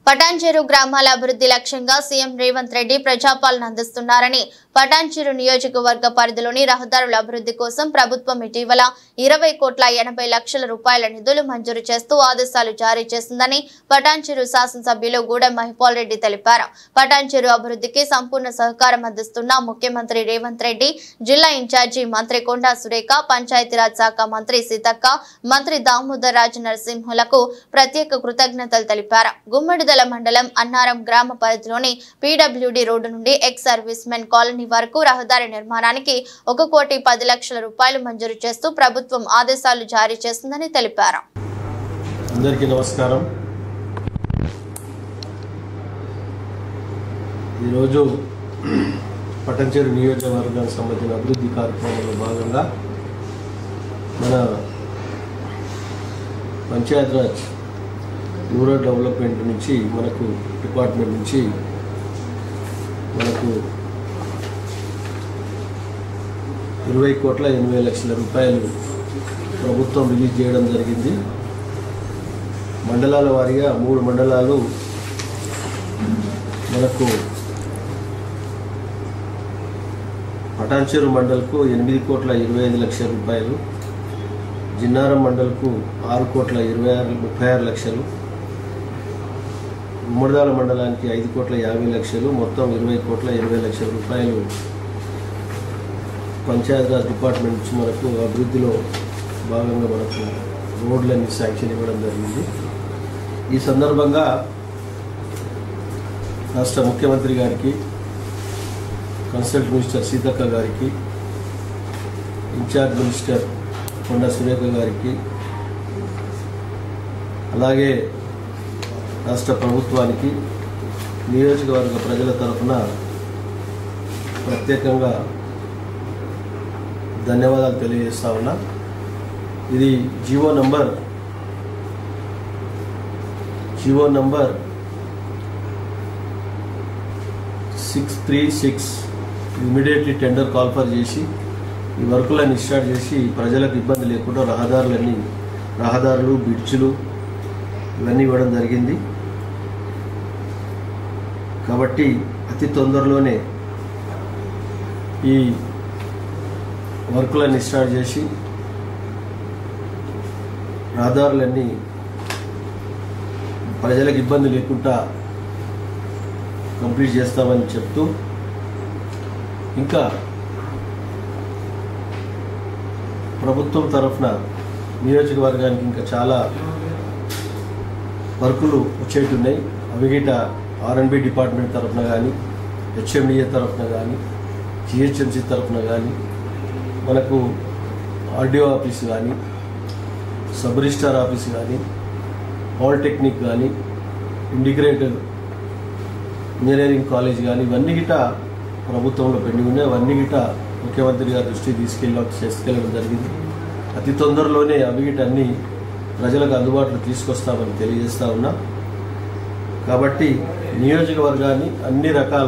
పటాన్చెరు గ్రామాల అభివృద్ధి లక్ష్యంగా సీఎం రేవంత్ రెడ్డి ప్రజాపాలన అందిస్తున్నారని పటాన్చెరు నియోజకవర్గ పరిధిలోని రహదారుల అభివృద్ధి కోసం ప్రభుత్వం ఇటీవల ఇరవై కోట్ల ఎనభై లక్షల రూపాయల నిధులు మంజూరు చేస్తూ ఆదేశాలు జారీ చేసిందని పటాన్చెరు శాసనసభ్యులు గూడెం మహిపాల్ రెడ్డి తెలిపారు పటాన్చెరు అభివృద్ధికి సంపూర్ణ సహకారం అందిస్తున్న ముఖ్యమంత్రి రేవంత్ రెడ్డి జిల్లా ఇన్ఛార్జి మంత్రి కొండా సురేఖ పంచాయతీరాజ్ శాఖ మంత్రి సీతక్క మంత్రి దామోదర్ రాజు నరసింహులకు ప్రత్యేక కృతజ్ఞతలు తెలిపారు గుమ్మడిదల మండలం అన్నారం గ్రామ పరిధిలోని పీడబ్ల్యూడి రోడ్డు నుండి ఎక్స్ సర్వీస్ మెన్ కాలనీ వరకు రహదారి నిర్మాణానికి ఒక కోటి పది లక్షల రూపాయలు మంజూరు చేస్తూ ప్రభుత్వం ఆదేశాలు జారీ చేసిందని తెలిపారు అందరికీ నమస్కారం ఈరోజు పట్టంచేరు నియోజకవర్గానికి సంబంధించిన అభివృద్ధి కార్యక్రమంలో భాగంగా మన పంచాయతీరాజ్ రూరల్ డెవలప్మెంట్ నుంచి మనకు డిపార్ట్మెంట్ నుంచి మనకు ఇరవై కోట్ల ఎనభై లక్షల రూపాయలు ప్రభుత్వం రిలీజ్ చేయడం జరిగింది మండలాల వారీగా మూడు మండలాలు మనకు పటాన్చెరు మండల్కు ఎనిమిది కోట్ల ఇరవై ఐదు లక్షల రూపాయలు జిన్నారం మండల్కు ఆరు కోట్ల ఇరవై ఆరు ముప్పై ఆరు లక్షలు గుమ్మడిదాల మండలానికి ఐదు కోట్ల యాభై లక్షలు మొత్తం ఇరవై కోట్ల ఇరవై లక్షల రూపాయలు పంచాయతీరాజ్ డిపార్ట్మెంట్ నుంచి మనకు అభివృద్ధిలో భాగంగా మనకు రోడ్లన్నీ శాంక్షన్ ఇవ్వడం జరిగింది ఈ సందర్భంగా రాష్ట్ర ముఖ్యమంత్రి గారికి కన్సల్ట్ మినిస్టర్ సీతక్క గారికి ఇన్ఛార్జ్ మినిస్టర్ కొండ సురేఖ గారికి అలాగే రాష్ట్ర ప్రభుత్వానికి నియోజకవర్గ ప్రజల తరఫున ప్రత్యేకంగా ధన్యవాదాలు తెలియజేస్తా ఉన్నా ఇది GO number GO number six three six immediately tender call for చేసి ఈ వర్కులన్నీ స్టార్ట్ చేసి ప్రజలకు ఇబ్బంది లేకుండా రహదారులన్నీ రహదారులు బ్రిడ్జ్లు ఇవన్నీ ఇవ్వడం జరిగింది కాబట్టి అతి తొందరలోనే ఈ వర్కులన్నీ స్టార్ట్ చేసి రహదారులన్నీ ప్రజలకు ఇబ్బంది లేకుండా కంప్లీట్ చేస్తామని చెప్తూ ఇంకా ప్రభుత్వం తరఫున నియోజకవర్గానికి ఇంకా చాలా వర్కులు వచ్చేటున్నాయి అవి గిట ఆర్ఎన్బి డిపార్ట్మెంట్ తరఫున కానీ హెచ్ఎండిఏ తరఫున కానీ జిహెచ్ఎంసి తరఫున కానీ మనకు ఆర్డీఓ ఆఫీస్ కానీ సబ్ రిజిస్టార్ ఆఫీస్ కానీ పాలిటెక్నిక్ కానీ ఇంటిగ్రేటెడ్ ఇంజనీరింగ్ కాలేజ్ కానీ ఇవన్నీ గిట ప్రభుత్వంలో పెండింగ్ ఉన్నాయి అవన్నీ గిట ముఖ్యమంత్రి గారి దృష్టికి తీసుకెళ్ళ తీసుకెళ్ళడం జరిగింది అతి తొందరలోనే అవి గిట అన్ని ప్రజలకు అందుబాటులో తీసుకొస్తామని తెలియజేస్తా ఉన్నా కాబట్టి నియోజకవర్గాన్ని అన్ని రకాల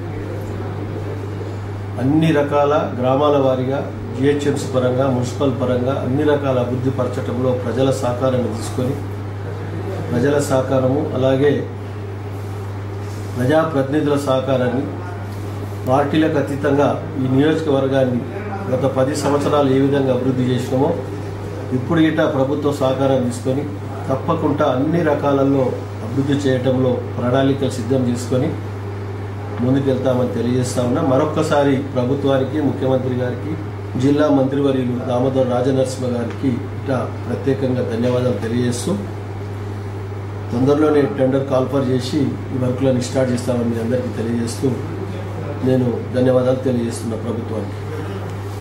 అన్ని రకాల గ్రామాల వారీగా జిహెచ్ఎంసీ పరంగా మున్సిపల్ పరంగా అన్ని రకాల అభివృద్ధి పరచడంలో ప్రజల సహకారాన్ని తీసుకొని ప్రజల సహకారము అలాగే ప్రజాప్రతినిధుల సహకారాన్ని పార్టీలకు అతీతంగా ఈ నియోజకవర్గాన్ని గత పది సంవత్సరాలు ఏ విధంగా అభివృద్ధి చేసినామో ఇప్పుడు గిట ప్రభుత్వ సహకారం తీసుకొని తప్పకుండా అన్ని రకాలలో అభివృద్ధి చేయటంలో ప్రణాళికలు సిద్ధం చేసుకొని ముందుకెళ్తామని తెలియజేస్తా ఉన్నా మరొక్కసారి ప్రభుత్వానికి ముఖ్యమంత్రి గారికి జిల్లా మంత్రివర్యులు దామోదర్ రాజనరసింహ గారికి ఇట ప్రత్యేకంగా ధన్యవాదాలు తెలియజేస్తూ తొందరలోనే టెండర్ కాల్ఫర్ చేసి ఈ వర్కులను స్టార్ట్ చేస్తామని మీ అందరికీ తెలియజేస్తూ నేను ధన్యవాదాలు తెలియజేస్తున్నా ప్రభుత్వానికి